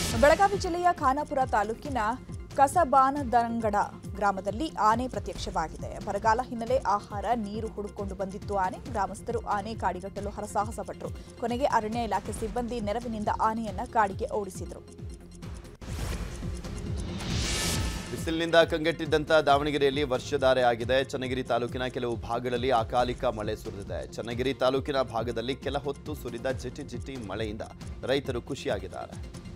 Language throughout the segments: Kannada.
ಬೆಳಗಾವಿ ಜಿಲ್ಲೆಯ ಖಾನಾಪುರ ತಾಲೂಕಿನ ಕಸಬಾನದಂಗಡ ಗ್ರಾಮದಲ್ಲಿ ಆನೆ ಪ್ರತ್ಯಕ್ಷವಾಗಿದೆ ಬರಗಾಲ ಹಿನ್ನೆಲೆ ಆಹಾರ ನೀರು ಹುಡುಕೊಂಡು ಬಂದಿತ್ತು ಆನೆ ಗ್ರಾಮಸ್ಥರು ಆನೆ ಕಾಡಿಗಟ್ಟಲು ಹರಸಾಹಸ ಪಟ್ಟರು ಕೊನೆಗೆ ಅರಣ್ಯ ಇಲಾಖೆ ಸಿಬ್ಬಂದಿ ನೆರವಿನಿಂದ ಆನೆಯನ್ನ ಕಾಡಿಗೆ ಓಡಿಸಿದ್ರು ಬಿಸಿಲಿನಿಂದ ಕಂಗೆಟ್ಟಿದ್ದಂತ ದಾವಣಗೆರೆಯಲ್ಲಿ ವರ್ಷಧಾರೆ ಆಗಿದೆ ಚನ್ನಗಿರಿ ತಾಲೂಕಿನ ಕೆಲವು ಭಾಗಗಳಲ್ಲಿ ಅಕಾಲಿಕ ಮಳೆ ಸುರಿದಿದೆ ಚನ್ನಗಿರಿ ತಾಲೂಕಿನ ಭಾಗದಲ್ಲಿ ಕೆಲ ಹೊತ್ತು ಸುರಿದ ಜಿಟಿ ಜಿಟಿ ಮಳೆಯಿಂದ ರೈತರು ಖುಷಿಯಾಗಿದ್ದಾರೆ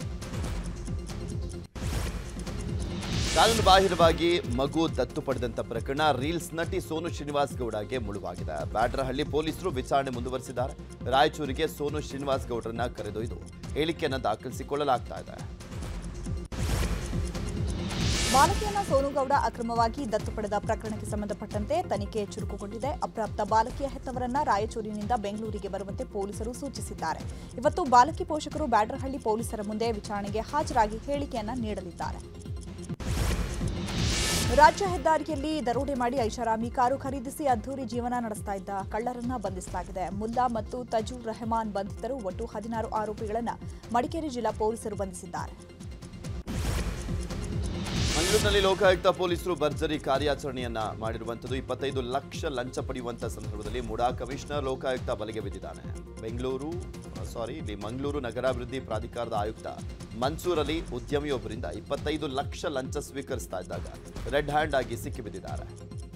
ಕಾನೂನು ಬಾಹಿರವಾಗಿ ಮಗು ದತ್ತು ಪಡೆದಂತ ಪ್ರಕರಣ ರೀಲ್ಸ್ ನಟಿ ಸೋನು ಶ್ರೀನಿವಾಸ್ ಗೌಡಗೆ ಮುಳುವಾಗಿದೆ ಬ್ಯಾಡ್ರಹಳ್ಳಿ ಪೊಲೀಸರು ವಿಚಾರಣೆ ಮುಂದುವರೆಸಿದ್ದಾರೆ ರಾಯಚೂರಿಗೆ ಸೋನು ಶ್ರೀನಿವಾಸ್ ಗೌಡರನ್ನ ಕರೆದೊಯ್ದು ಹೇಳಿಕೆಯನ್ನು ದಾಖಲಿಸಿಕೊಳ್ಳಲಾಗ್ತಾ ಇದೆ ಬಾಲಕಿಯನ್ನ ಸೋನುಗೌಡ ಅಕ್ರಮವಾಗಿ ದತ್ತು ಪಡೆದ ಪ್ರಕರಣಕ್ಕೆ ಸಂಬಂಧಪಟ್ಟಂತೆ ತನಿಖೆ ಚುರುಕುಗೊಂಡಿದೆ ಅಪ್ರಾಪ್ತ ಬಾಲಕಿಯ ಹೆತ್ತವರನ್ನ ರಾಯಚೂರಿನಿಂದ ಬೆಂಗಳೂರಿಗೆ ಬರುವಂತೆ ಪೊಲೀಸರು ಸೂಚಿಸಿದ್ದಾರೆ ಇವತ್ತು ಬಾಲಕಿ ಪೋಷಕರು ಬ್ಯಾಡ್ರಹಳ್ಳಿ ಪೊಲೀಸರ ಮುಂದೆ ವಿಚಾರಣೆಗೆ ಹಾಜರಾಗಿ ಹೇಳಿಕೆಯನ್ನ ನೀಡಲಿದ್ದಾರೆ ರಾಜ್ಯ ಹೆದ್ದಾರಿಯಲ್ಲಿ ದರೋಡೆ ಮಾಡಿ ಐಷಾರಾಮಿ ಕಾರು ಖರೀದಿಸಿ ಅದ್ದೂರಿ ಜೀವನ ನಡೆಸ್ತಾ ಇದ್ದ ಕಳ್ಳರನ್ನ ಬಂಧಿಸಲಾಗಿದೆ ಮುಲ್ಲಾ ಮತ್ತು ತಜೂರ್ ರೆಹಮಾನ್ ಬಂಧಿತರು ಒಟ್ಟು ಹದಿನಾರು ಆರೋಪಿಗಳನ್ನ ಮಡಿಕೇರಿ ಜಿಲ್ಲಾ ಪೊಲೀಸರು ಬಂಧಿಸಿದ್ದಾರೆ ಮಂಗಳೂರಿನಲ್ಲಿ ಲೋಕಾಯುಕ್ತ ಪೊಲೀಸರು ಭರ್ಜರಿ ಕಾರ್ಯಾಚರಣೆಯನ್ನ ಮಾಡಿರುವಂತದ್ದು ಇಪ್ಪತ್ತೈದು ಲಕ್ಷ ಲಂಚ ಪಡೆಯುವಂತ ಸಂದರ್ಭದಲ್ಲಿ ಮುಡಾ ಕಮಿಷನರ್ ಲೋಕಾಯುಕ್ತ ಬಲೆಗೆ ಬಿದ್ದಿದ್ದಾನೆ ಬೆಂಗಳೂರು ಸಾರಿ ಇಲ್ಲಿ ಮಂಗಳೂರು ನಗರಾಭಿವೃದ್ಧಿ ಪ್ರಾಧಿಕಾರದ ಆಯುಕ್ತ ಮನ್ಸೂರ್ ಅಲಿ ಉದ್ಯಮಿಯೊಬ್ಬರಿಂದ ಇಪ್ಪತ್ತೈದು ಲಕ್ಷ ಲಂಚ ಸ್ವೀಕರಿಸ್ತಾ ಇದ್ದಾಗ ರೆಡ್ ಹ್ಯಾಂಡ್ ಆಗಿ ಸಿಕ್ಕಿಬಿದ್ದಿದ್ದಾರೆ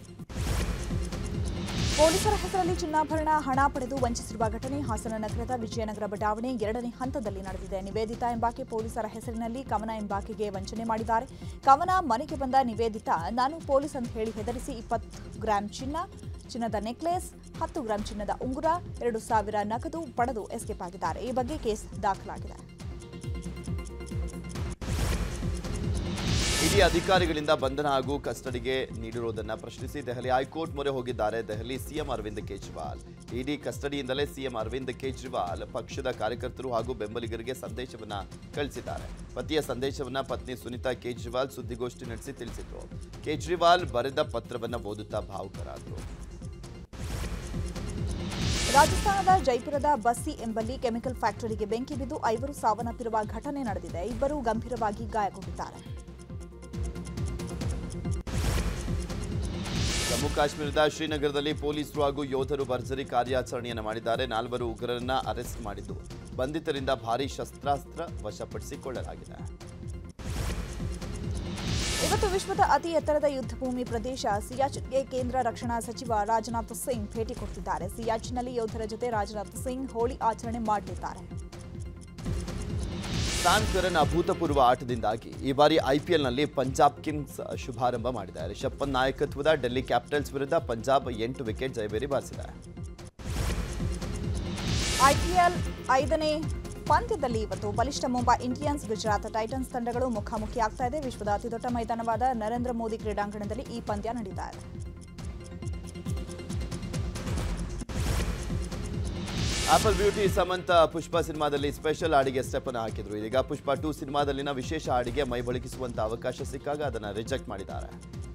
ಪೊಲೀಸರ ಹೆಸರಲ್ಲಿ ಚಿನ್ನಾಭರಣ ಹಣ ಪಡೆದು ವಂಚಿಸಿರುವ ಘಟನೆ ಹಾಸನ ನಗರದ ವಿಜಯನಗರ ಬಡಾವಣೆ ಎರಡನೇ ಹಂತದಲ್ಲಿ ನಡೆದಿದೆ ನಿವೇದಿತಾ ಎಂಬಾಕೆ ಪೊಲೀಸರ ಹೆಸರಿನಲ್ಲಿ ಕವನ ಎಂಬಾಕೆಗೆ ವಂಚನೆ ಮಾಡಿದ್ದಾರೆ ಕವನ ಮನೆಗೆ ಬಂದ ನಿವೇದಿತಾ ನಾನು ಪೊಲೀಸ್ ಅಂತ ಹೇಳಿ ಹೆದರಿಸಿ ಇಪ್ಪತ್ತು ಗ್ರಾಂ ಚಿನ್ನ ಚಿನ್ನದ ನೆಕ್ಲೆಸ್ ಹತ್ತು ಗ್ರಾಂ ಚಿನ್ನದ ಉಂಗುರ ಎರಡು ಸಾವಿರ ನಗದು ಪಡೆದು ಎಸ್ಕೇಪ್ ಆಗಿದ್ದಾರೆ ಈ ಬಗ್ಗೆ ಕೇಸ್ ದಾಖಲಾಗಿದೆ ಇಡೀ ಅಧಿಕಾರಿಗಳಿಂದ ಬಂಧನ ಹಾಗೂ ಕಸ್ಟಡಿಗೆ ನೀಡಿರುವುದನ್ನು ಪ್ರಶ್ನಿಸಿ ದೆಹಲಿ ಹೈಕೋರ್ಟ್ ಮೊರೆ ಹೋಗಿದ್ದಾರೆ ದೆಹಲಿ ಸಿಎಂ ಅರವಿಂದ್ ಕೇಜ್ರಿವಾಲ್ ಇಡೀ ಕಸ್ಟಡಿಯಿಂದಲೇ ಸಿಎಂ ಅರವಿಂದ್ ಕೇಜ್ರಿವಾಲ್ ಪಕ್ಷದ ಕಾರ್ಯಕರ್ತರು ಹಾಗೂ ಬೆಂಬಲಿಗರಿಗೆ ಸಂದೇಶವನ್ನ ಕಳಿಸಿದ್ದಾರೆ ಪತಿಯ ಸಂದೇಶವನ್ನ ಪತ್ನಿ ಸುನಿತಾ ಕೇಜ್ರಿವಾಲ್ ಸುದ್ದಿಗೋಷ್ಠಿ ನಡೆಸಿ ತಿಳಿಸಿದ್ರು ಕೇಜ್ರಿವಾಲ್ ಬರೆದ ಪತ್ರವನ್ನ ಓದುತ್ತಾ ಭಾವುಕರಾದರು ರಾಜಸ್ಥಾನದ ಜೈಪುರದ ಬಸ್ಸಿ ಎಂಬಲ್ಲಿ ಕೆಮಿಕಲ್ ಫ್ಯಾಕ್ಟರಿಗೆ ಬೆಂಕಿ ಬಿದ್ದು ಐವರು ಸಾವನ್ನಪ್ಪಿರುವ ಘಟನೆ ನಡೆದಿದೆ ಇಬ್ಬರು ಗಂಭೀರವಾಗಿ ಗಾಯಗೊಂಡಿದ್ದಾರೆ ಜಮ್ಮು ಕಾಶ್ಮೀರದ ಶ್ರೀನಗರದಲ್ಲಿ ಪೊಲೀಸರು ಹಾಗೂ ಯೋಧರು ಭರ್ಜರಿ ಕಾರ್ಯಾಚರಣೆಯನ್ನು ಮಾಡಿದ್ದಾರೆ ನಾಲ್ವರು ಉಗ್ರರನ್ನ ಅರೆಸ್ಟ್ ಮಾಡಿದ್ದು ಬಂಧಿತರಿಂದ ಭಾರೀ ಶಸ್ತ್ರಾಸ್ತ್ರ ವಶಪಡಿಸಿಕೊಳ್ಳಲಾಗಿದೆ ಇವತ್ತು ವಿಶ್ವದ ಅತಿ ಎತ್ತರದ ಯುದ್ಧಭೂಮಿ ಪ್ರದೇಶ ಸಿಯಾಚಿನ್ಗೆ ಕೇಂದ್ರ ರಕ್ಷಣಾ ಸಚಿವ ರಾಜನಾಥ್ ಸಿಂಗ್ ಭೇಟಿ ಕೊಡ್ತಿದ್ದಾರೆ ಸಿಯಾಚಿನ್ನಲ್ಲಿ ಯೋಧರ ಜೊತೆ ರಾಜನಾಥ್ ಸಿಂಗ್ ಹೋಳಿ ಆಚರಣೆ ಮಾಡಲಿದ್ದಾರೆ ಸ್ಟಾನ್ ಕರನ್ ಅಭೂತಪೂರ್ವ ಆಟದಿಂದಾಗಿ ಈ ಬಾರಿ ಐಪಿಎಲ್ನಲ್ಲಿ ಪಂಜಾಬ್ ಕಿಂಗ್ಸ್ ಶುಭಾರಂಭ ಮಾಡಿದೆ ರಿಷಬ್ ಪಂತ್ ನಾಯಕತ್ವದ ಡೆಲ್ಲಿ ಕ್ಯಾಪಿಟಲ್ಸ್ ವಿರುದ್ಧ ಪಂಜಾಬ್ ಎಂಟು ವಿಕೆಟ್ ಜಯಬೇರಿ ಬಾರಿಸಿದೆ ಐಪಿಎಲ್ ಐದನೇ ಪಂದ್ಯದಲ್ಲಿ ಇವತ್ತು ಬಲಿಷ್ಠ ಮುಂಬೈ ಇಂಡಿಯನ್ಸ್ ಗುಜರಾತ್ ಟೈಟನ್ಸ್ ತಂಡಗಳು ಮುಖಾಮುಖಿಯಾಗ್ತಾ ಇದೆ ವಿಶ್ವದ ಅತಿದೊಡ್ಡ ಮೈದಾನವಾದ ನರೇಂದ್ರ ಮೋದಿ ಕ್ರೀಡಾಂಗಣದಲ್ಲಿ ಈ ಪಂದ್ಯ ನಡೀತಾ ಇದೆ ಆಪಲ್ ಬ್ಯೂಟಿ ಸಮಂತ ಪುಷ್ಪ ಸಿನಿಮಾದಲ್ಲಿ ಸ್ಪೆಷಲ್ ಹಾಡಿಗೆ ಸ್ಟೆಪ್ ಅನ್ನು ಹಾಕಿದ್ರು ಇದೀಗ ಪುಷ್ಪ ಟೂ ಸಿನಿಮಾದಲ್ಲಿನ ವಿಶೇಷ ಹಾಡಿಗೆ ಮೈ ಬಳುಕಿಸುವಂತ ಅವಕಾಶ ಸಿಕ್ಕಾಗ ಅದನ್ನ ರಿಜೆಕ್ಟ್ ಮಾಡಿದ್ದಾರೆ